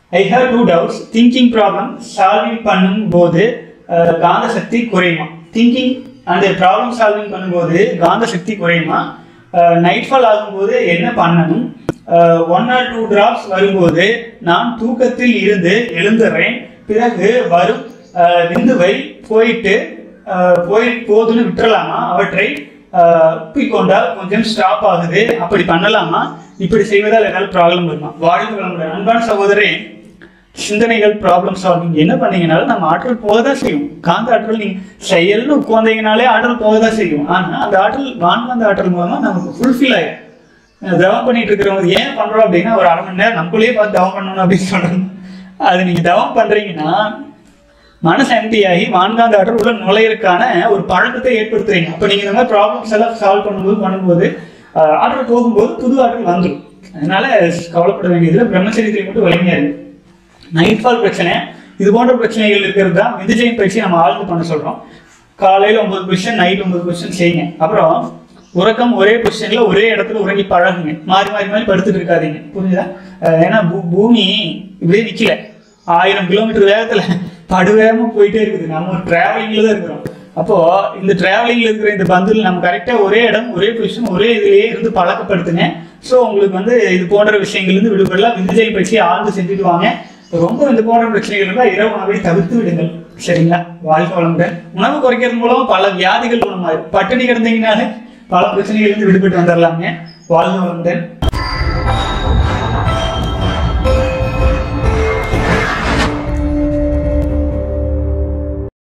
I have two doubts thinking problem solving பண்ணும்போது அஹ், காந்த சக்தி குறையுமா திங்கிங் அந்த ப்ராப்ளம் சால்விங் பண்ணும்போது காந்த சக்தி குறையுமா நைட் ஃபால் ஆகும்போது என்ன பண்ணணும் ஒன் ஆர் டூ டிராப்ஸ் வரும்போது நான் தூக்கத்தில் இருந்து எழுந்துடுறேன் பிறகு வரும் அஹ், விந்துவை போயிட்டு அஹ், போய் போதுன்னு விட்டுறலாமா அவற்றை ஒப்பிக்கொண்டால் கொஞ்சம் ஸ்டாப் ஆகுது அப்படி பண்ணலாமா இப்படி செய்வதால் ஏதாவது ப்ராப்ளம் வருமா வாழ்வு வளமுடன் அன்பான சகோதரே சிந்தனைகள் ப்ராப்ளம் சால்விங் என்ன பண்ணீங்கனாலும் நம்ம ஆற்றல் போக தான் செய்யும் காந்த ஆற்றல் நீங்க செயல்னு உட்காந்தீங்கனாலே ஆற்றல் போக தான் செய்யும் ஆனா அந்த ஆற்றல் வான்காந்த ஆற்றல் மூலமா நமக்கு ஃபுல்ஃபில் ஆயிடும் அஹ் தவம் பண்ணிட்டு இருக்கிறவங்க ஏன் பண்றோம் அப்படின்னா ஒரு அரை மணி நேரம் நம்மளே பார்த்து தவம் பண்ணணும் அப்படின்னு சொல்றோம் அது நீங்க தவம் பண்றீங்கன்னா மனசு empty ஆகி வான்காந்த ஆற்றல் உள்ள நுழையிறதுக்கான ஒரு பழக்கத்தை ஏற்படுத்துறீங்க அப்ப நீங்க இந்த மாதிரி ப்ராப்ளம்ஸ் எல்லாம் சால்வ் பண்ணும்போது பண்ணும்போது ஆஹ், ஆற்றல் போகும்போது புது ஆற்றல் வந்துடும் அதனால கவலைப்பட வேண்டியதுல பிரம்மச்சரியத்தை மட்டும் வலிமையா இருக்கு நைட் ஃபால் பிரச்சனை இது போன்ற பிரச்சனைகள் இருக்கிறது தான் விந்துஜயம் பயிற்சி நம்ம ஆழ்ந்து பண்ண சொல்றோம் காலையில ஒன்பது பொசிஷன் நைட் ஒன்பது பொசிஷன் செய்யுங்க அப்புறம் உறக்கம் ஒரே பொசிஷன்ல ஒரே இடத்துல உறங்கி பழகுங்க மாறி மாறி மாறி படுத்துட்டு இருக்காதீங்க புரியுதா அஹ் ஏன்னா பூ- பூமி இப்படியே நிக்கல ஆயிரம் கிலோமீட்டர் வேகத்துல படுவேகமா போயிட்டே இருக்குது நம்ம ஒரு டிராவலிங்ல தான் இருக்கிறோம் அப்போ இந்த டிராவலிங்ல இருக்கிற இந்த பந்தில் நம்ம கரெக்டா ஒரே இடம் ஒரே பொசிஷன் ஒரே இதுலயே இருந்து பழக்கப்படுத்துங்க ஸோ உங்களுக்கு வந்து இது போன்ற விஷயங்கள்ல இருந்து விடுபடலாம் விந்துஜயம் பயிற்சி ஆழ்ந்து செஞ்சுட்டு வாங்க ரொம்ப இந்த போன்ற பிரச்சனைகள் இருந்தால் இரவு உணவை தவிர்த்து விடுங்கள் சரிங்களா வாழ்க்கை வளமுடன் உணவு குறைக்கிறது மூலமா பல வியாதிகள் குணமாயிரும் பட்டினி கிடந்தீங்கனாலே பல பிரச்சனைகள் இருந்து விடுபட்டு வந்துடலாங்க வாழ்க்கை வளமுடன்